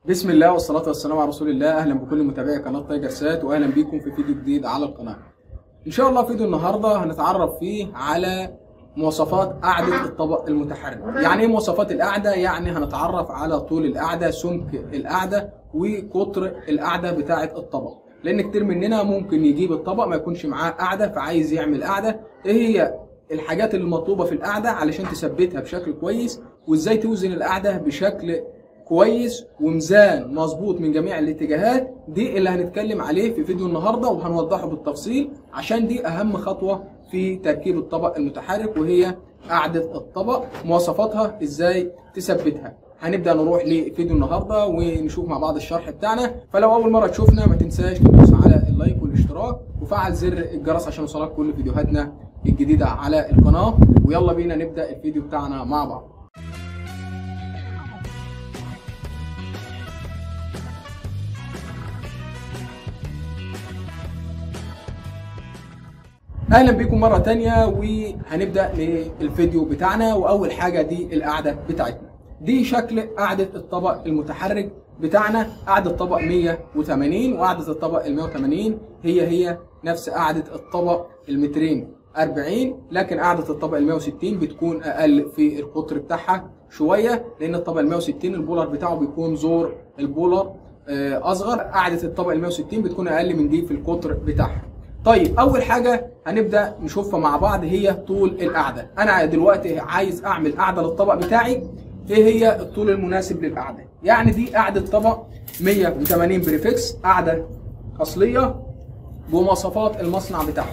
بسم الله والصلاة والسلام على رسول الله أهلا بكل متابعي قناة تايجر سات وأهلا بيكم في فيديو جديد على القناة إن شاء الله فيديو النهاردة هنتعرف فيه على مواصفات قعدة الطبق المتحرك يعني إيه مواصفات القعدة؟ يعني هنتعرف على طول القعدة سمك القعدة وقطر القعدة بتاعة الطبق لأن كتير مننا ممكن يجيب الطبق ما يكونش معاه قعدة فعايز يعمل قعدة إيه هي الحاجات اللي مطلوبة في القعدة علشان تثبتها بشكل كويس وإزاي توزن القعدة بشكل كويس وميزان مظبوط من جميع الاتجاهات دي اللي هنتكلم عليه في فيديو النهارده وهنوضحه بالتفصيل عشان دي اهم خطوه في تركيب الطبق المتحرك وهي قاعده الطبق مواصفاتها ازاي تثبتها هنبدا نروح لفيديو النهارده ونشوف مع بعض الشرح بتاعنا فلو اول مره تشوفنا ما تنساش تدوس على اللايك والاشتراك وفعل زر الجرس عشان يوصلك كل فيديوهاتنا الجديده على القناه ويلا بينا نبدا الفيديو بتاعنا مع بعض اهلا بيكم مره تانية وهنبدا الفيديو بتاعنا واول حاجه دي القعده بتاعتنا دي شكل قعده الطبق المتحرك بتاعنا قعده الطبق 180 وقعده الطبق ال 180 هي هي نفس قعده الطبق المترين 40 لكن قعده الطبق ال 160 بتكون اقل في القطر بتاعها شويه لان الطبق ال 160 البولر بتاعه بيكون زور البولر اصغر قعده الطبق ال 160 بتكون اقل من دي في القطر بتاعها طيب اول حاجه هنبدا نشوفها مع بعض هي طول القعده انا دلوقتي عايز اعمل قعده للطبق بتاعي ايه هي الطول المناسب للقعده يعني دي قعده طبق 180 بريفكس قعده اصليه بمواصفات المصنع بتاعها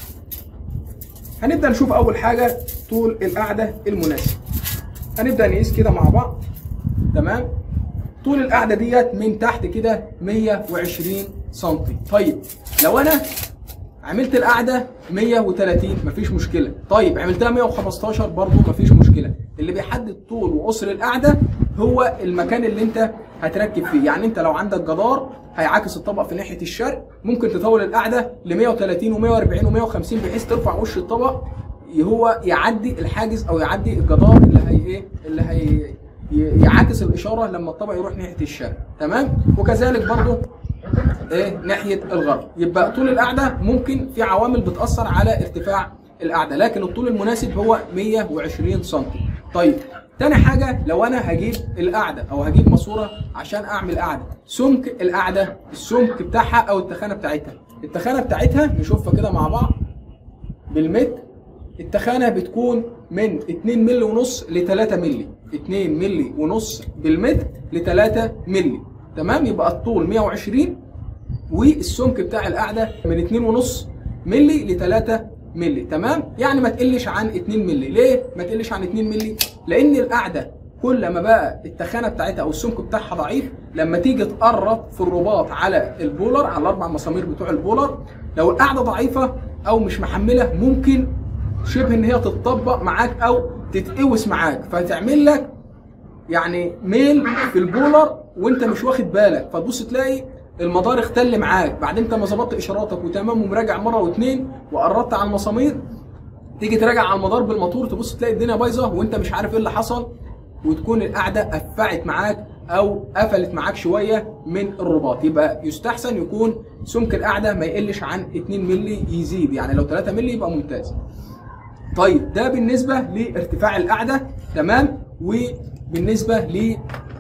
هنبدا نشوف اول حاجه طول القعده المناسب هنبدا نقيس كده مع بعض تمام طول القعده ديت من تحت كده 120 سم طيب لو انا عملت القعده 130 مفيش مشكله طيب عملتها 115 برضو مفيش مشكله اللي بيحدد طول وقصر القعده هو المكان اللي انت هتركب فيه يعني انت لو عندك جدار هيعاكس الطبق في ناحيه الشرق ممكن تطول القعده ل 130 و140 و150 بحيث ترفع وش الطبق هو يعدي الحاجز او يعدي الجدار اللي هي ايه اللي هي يعاكس الاشاره لما الطبق يروح ناحيه الشرق تمام وكذلك برضو ايه ناحيه الغرب يبقى طول القعده ممكن في عوامل بتاثر على ارتفاع القعده لكن الطول المناسب هو 120 سم طيب تاني حاجه لو انا هجيب القعده او هجيب ماسوره عشان اعمل قعده سمك القعده السمك بتاعها او التخانه بتاعتها التخانه بتاعتها نشوفها كده مع بعض بالمتر التخانه بتكون من 2 مللي ونص ل 3 مللي 2 مللي ونص بالمتر ل 3 مللي تمام يبقى الطول 120 والسمك بتاع القعده من 2.5 مللي ل 3 مللي تمام يعني ما تقلش عن 2 مللي ليه ما تقلش عن 2 مللي لان القعده كل ما بقى التخانه بتاعتها او السمك بتاعها ضعيف لما تيجي تقرب في الرباط على البولر على الاربع مسامير بتوع البولر لو القعده ضعيفه او مش محمله ممكن شبه ان هي تتطبق معاك او تتقوس معاك فتعمل لك يعني ميل في البولر وانت مش واخد بالك فتبص تلاقي المدار اختل معاك بعد انت ما ظبطت اشاراتك وتمام ومراجع مره واثنين وقربت على المسامير تيجي تراجع على المدار بالموتور تبص تلاقي الدنيا بايظه وانت مش عارف ايه اللي حصل وتكون القعده قفعت معاك او قفلت معاك شويه من الرباط يبقى يستحسن يكون سمك القعده ما يقلش عن 2 مللي يزيد يعني لو 3 مللي يبقى ممتاز طيب ده بالنسبه لارتفاع القعده تمام وبالنسبه ل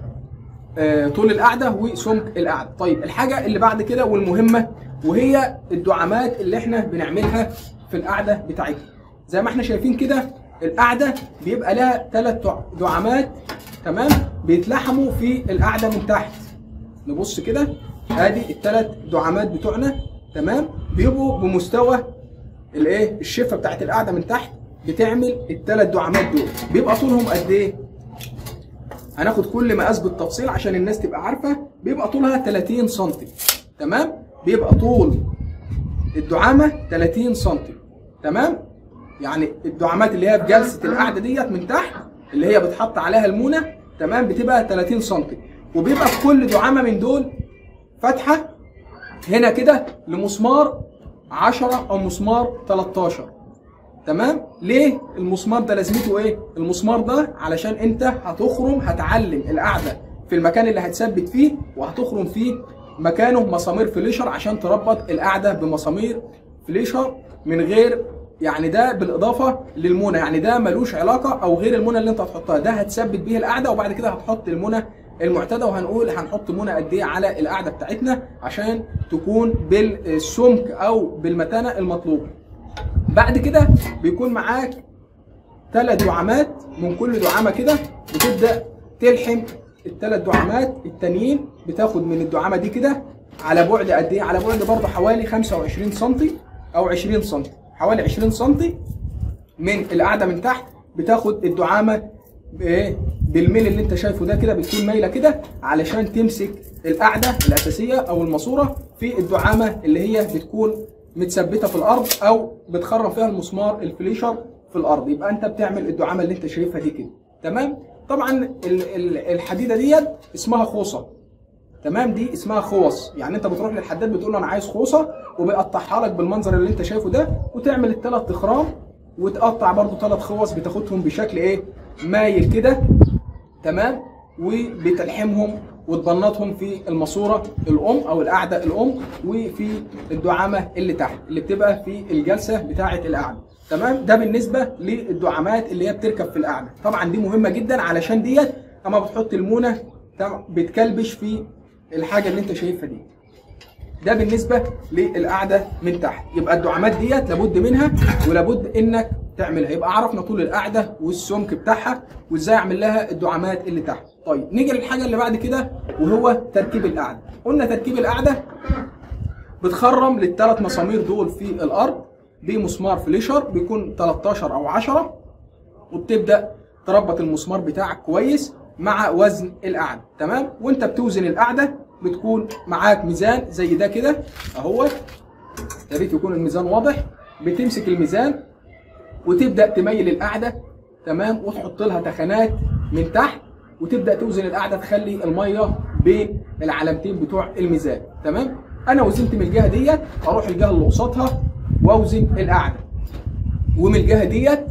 طول القعده وسمك القعده طيب الحاجه اللي بعد كده والمهمه وهي الدعامات اللي احنا بنعملها في القعده بتاعتنا زي ما احنا شايفين كده القعده بيبقى لها ثلاث دعامات تمام بيتلحموا في القعده من تحت نبص كده ادي الثلاث دعامات بتوعنا تمام بيبقوا بمستوى الايه الشفه بتاعت القعده من تحت بتعمل الثلاث دعامات دول بيبقى طولهم قد ايه هناخد كل مقاس بالتفصيل عشان الناس تبقى عارفه بيبقى طولها 30 سم تمام بيبقى طول الدعامه 30 سم تمام يعني الدعامات اللي هي في جلسه القعده ديت من تحت اللي هي بتحط عليها المونه تمام بتبقى 30 سم وبيبقى في كل دعامه من دول فتحه هنا كده لمسمار 10 او مسمار 13 تمام ليه المسمار ده لازمته ايه المسمار ده علشان انت هتخرم هتعلم القعده في في المكان اللي هتثبت فيه وهتخرم فيه مكانه مسامير فليشر عشان تربط القاعده بمسامير فليشر من غير يعني ده بالاضافه للمونه يعني ده ملوش علاقه او غير المونه اللي انت هتحطها ده هتثبت بيه القاعده وبعد كده هتحط المونه المعتاده وهنقول هنحط منى قد ايه على القاعده بتاعتنا عشان تكون بالسمك او بالمتانه المطلوبه. بعد كده بيكون معاك ثلاث دعامات من كل دعامه كده بتبدا تلحم الثلاث دعامات التانيين بتاخد من الدعامه دي كده على بعد قد ايه؟ على بعد برضه حوالي 25 سم او 20 سم حوالي 20 سم من القاعده من تحت بتاخد الدعامه بايه؟ بالميل اللي انت شايفه ده كده بتكون مايله كده علشان تمسك القاعده الاساسيه او الماسوره في الدعامه اللي هي بتكون متثبته في الارض او بتخرم فيها المسمار الفليشر في الارض يبقى انت بتعمل الدعامه اللي انت شايفها دي كده تمام طبعا ال- ال- الحديده ديت اسمها خوصه تمام دي اسمها خوص يعني انت بتروح للحداد بتقول له انا عايز خوصه وبيقطعها لك بالمنظر اللي انت شايفه ده وتعمل الثلاث تخرام وتقطع برضو ثلاث خوص بتاخدهم بشكل ايه مايل كده تمام وبتلحمهم وتبنطهم في الماسوره الام او القاعده الام وفي الدعامه اللي تحت اللي بتبقى في الجلسه بتاعه القعده تمام ده بالنسبه للدعامات اللي هي بتركب في القعده طبعا دي مهمه جدا علشان ديت اما بتحط المونه طبعاً بتكلبش في الحاجه اللي انت شايفها دي ده بالنسبه للقعده من تحت يبقى الدعامات ديت لابد منها ولابد انك تعملها يبقى عرفنا طول القعده والسمك بتاعها وازاي اعمل لها الدعامات اللي تحت طيب نيجي للحاجه اللي بعد كده وهو تركيب القعده قلنا تركيب القعده بتخرم للثلاث مسامير دول في الارض بمسمار فليشر بيكون 13 او 10 وبتبدا تربط المسمار بتاعك كويس مع وزن القعده تمام وانت بتوزن القعده بتكون معاك ميزان زي ده كده اهوت يا ريت يكون الميزان واضح بتمسك الميزان وتبدا تميل القعده تمام وتحط لها تخانات من تحت وتبدا توزن القعده تخلي الميه بين العلامتين بتوع الميزان تمام انا وزنت من الجهه ديت اروح الجهه اللي قصادها واوزن القعده ومن الجهه ديت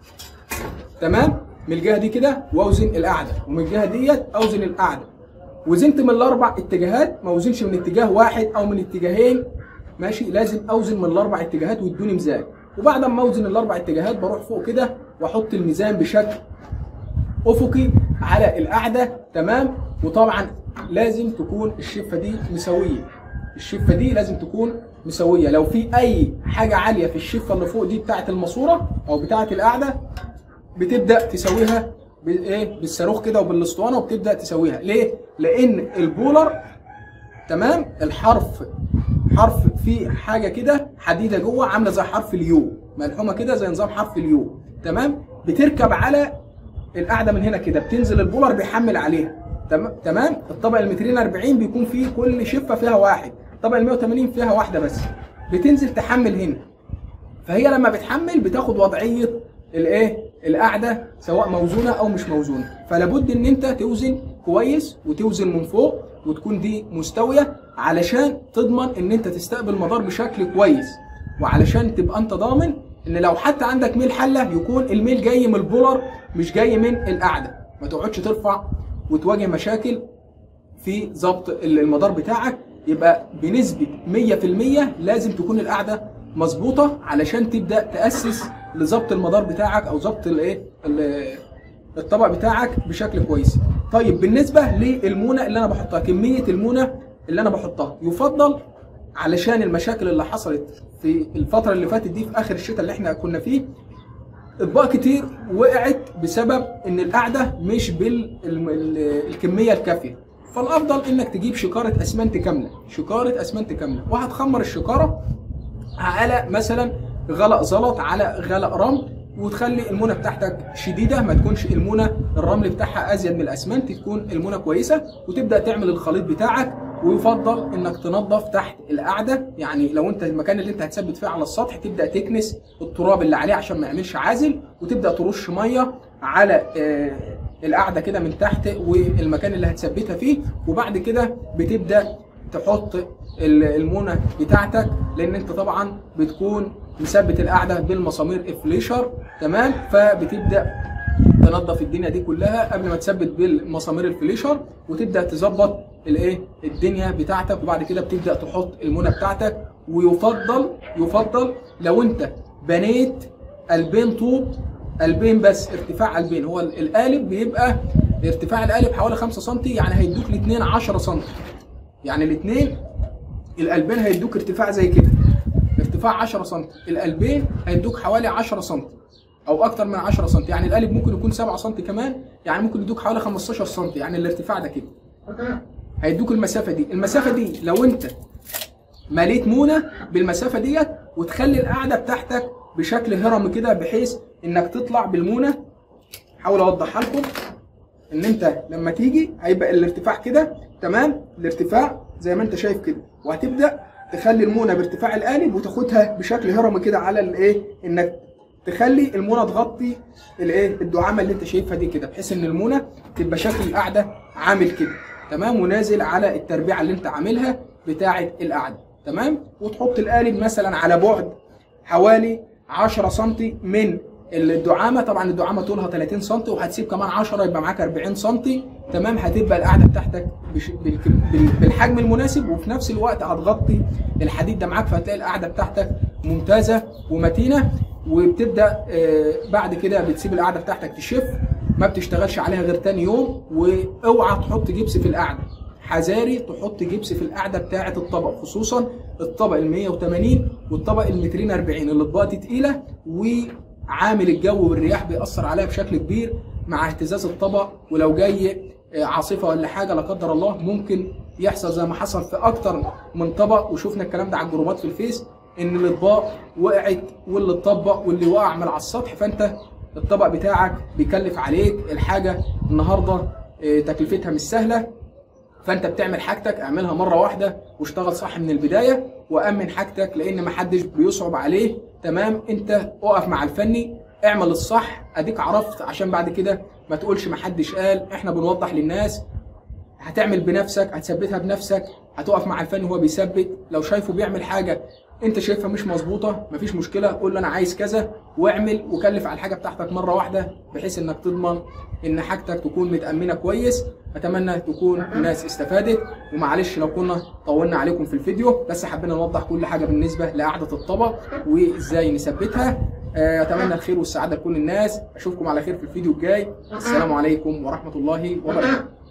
تمام من الجهه دي كده واوزن القعده ومن الجهه ديت اوزن القعده وزنت من الاربع اتجاهات ما اوزنش من اتجاه واحد او من اتجاهين ماشي لازم اوزن من الاربع اتجاهات ويدوني ميزان وبعد ما اوزن الاربع اتجاهات بروح فوق كده واحط الميزان بشكل افقي على القعده تمام وطبعا لازم تكون الشفه دي مساويه الشفه دي لازم تكون مساويه لو في اي حاجه عاليه في الشفه اللي فوق دي بتاعه الماسوره او بتاعه القعده بتبدا تسويها بايه بالصاروخ كده وبالاسطوانه وبتبدا تسويها ليه لان البولر تمام الحرف حرف فيه حاجه كده حديده جوه عامله زي حرف اليو ملحومه كده زي نظام حرف اليو تمام بتركب على القاعده من هنا كده بتنزل البولر بيحمل عليها تمام تمام الطبق ال 240 بيكون فيه كل شفه فيها واحد الطبق ال 180 فيها واحده بس بتنزل تحمل هنا فهي لما بتحمل بتاخد وضعيه الايه القاعده سواء موزونه او مش موزونه فلابد ان انت توزن كويس وتوزن من فوق وتكون دي مستويه علشان تضمن ان انت تستقبل مدار بشكل كويس وعلشان تبقى انت ضامن ان لو حتى عندك ميل حله يكون الميل جاي من البولر مش جاي من القاعده ما تقعدش ترفع وتواجه مشاكل في ضبط المدار بتاعك يبقى بنسبه 100% لازم تكون القاعده مظبوطه علشان تبدا تاسس لضبط المدار بتاعك او ضبط الايه ال- الطبق بتاعك بشكل كويس طيب بالنسبه للمونه اللي انا بحطها كميه المونه اللي انا بحطها يفضل علشان المشاكل اللي حصلت في الفتره اللي فاتت دي في اخر الشتاء اللي احنا كنا فيه اطباق كتير وقعت بسبب ان القعده مش بالكميه الكافيه فالافضل انك تجيب شكاره اسمنت كامله شكاره اسمنت كامله وهتخمر الشكاره على مثلا غلق زلط على غلق رمل وتخلي المونه بتاعتك شديده ما تكونش المونه الرمل بتاعها ازيد من الاسمنت تكون المونه كويسه وتبدا تعمل الخليط بتاعك ويفضل انك تنظف تحت القعده يعني لو انت المكان اللي انت هتثبت فيه على السطح تبدا تكنس التراب اللي عليه عشان ما يعملش عازل وتبدا ترش ميه على آه، القعده كده من تحت والمكان اللي هتثبتها فيه وبعد كده بتبدا تحط ال- المونه بتاعتك لان انت طبعا بتكون مثبت القعده بالمسامير افليشر تمام فبتبدا تنظف الدنيا دي كلها قبل ما تثبت بالمسامير الفليشر وتبدا تظبط الايه الدنيا بتاعتك وبعد كده بتبدا تحط المونه بتاعتك ويفضل يفضل لو انت بنيت قلبين طوب قلبين بس ارتفاع قلبين هو القالب بيبقى ارتفاع القالب حوالي 5 سم يعني هيدوك الاثنين 10 سم يعني الاثنين القلبين هيدوك ارتفاع زي كده ارتفاع 10 سم القلبين هيدوك حوالي 10 سم او اكتر من 10 سم يعني القالب ممكن يكون 7 سم كمان يعني ممكن يدوك حوالي 15 سم يعني الارتفاع ده كده هيدوك المسافه دي المسافه دي لو انت مليت مونه بالمسافه ديت وتخلي القاعده بتاعتك بشكل هرم كده بحيث انك تطلع بالمونه حاول اوضحها لكم ان انت لما تيجي هيبقى الارتفاع كده تمام الارتفاع زي ما انت شايف كده وهتبدا تخلي المونه بارتفاع القالب وتاخدها بشكل هرم كده على الايه انك تخلي المونه تغطي الايه الدعامه اللي انت شايفها دي كده بحيث ان المونه تبقى شكل القاعده عامل كده تمام ونازل على التربيعه اللي انت عاملها بتاعه القاعده تمام وتحط القالب مثلا على بعد حوالي 10 سم من الدعامه طبعا الدعامه طولها 30 سم وهتسيب كمان 10 يبقى معاك 40 سم تمام هتبقى القاعده بتاعتك بش- بالك- بال- بالحجم المناسب وفي نفس الوقت هتغطي الحديد ده معاك فهتلاقي القاعده بتاعتك ممتازه ومتينه وبتبدا آه، بعد كده بتسيب القاعده بتاعتك تشف ما بتشتغلش عليها غير تاني يوم واوعى تحط جبس في القاعده حذاري تحط جبس في القاعده بتاعه الطبق خصوصا الطبق ال 180 والطبق ال 240 الاطباق دي تقيله وعامل الجو والرياح بيأثر عليها بشكل كبير مع اهتزاز الطبق ولو جاي آه، عاصفه ولا حاجه لا قدر الله ممكن يحصل زي ما حصل في اكتر من طبق وشفنا الكلام ده على الجروبات في الفيس ان الاطباق وقعت واللي اتطبق واللي وقع من على السطح فانت الطبق بتاعك بيكلف عليك الحاجه النهارده آه، تكلفتها مش سهله فانت بتعمل حاجتك اعملها مره واحده واشتغل صح من البدايه وامن حاجتك لان محدش بيصعب عليه تمام انت اقف مع الفني اعمل الصح اديك عرفت عشان بعد كده ما تقولش محدش قال احنا بنوضح للناس هتعمل بنفسك هتثبتها بنفسك هتقف مع الفني وهو بيثبت لو شايفه بيعمل حاجه انت شايفها مش مظبوطه مفيش مشكله قول له انا عايز كذا واعمل وكلف على الحاجه بتاعتك مره واحده بحيث انك تضمن ان حاجتك تكون متامنه كويس اتمنى تكون الناس استفادت ومعلش لو كنا طولنا عليكم في الفيديو بس حبينا نوضح كل حاجه بالنسبه لقعده الطبق وازاي نثبتها آه، اتمنى الخير والسعاده لكل الناس اشوفكم على خير في الفيديو الجاي السلام عليكم ورحمه الله وبركاته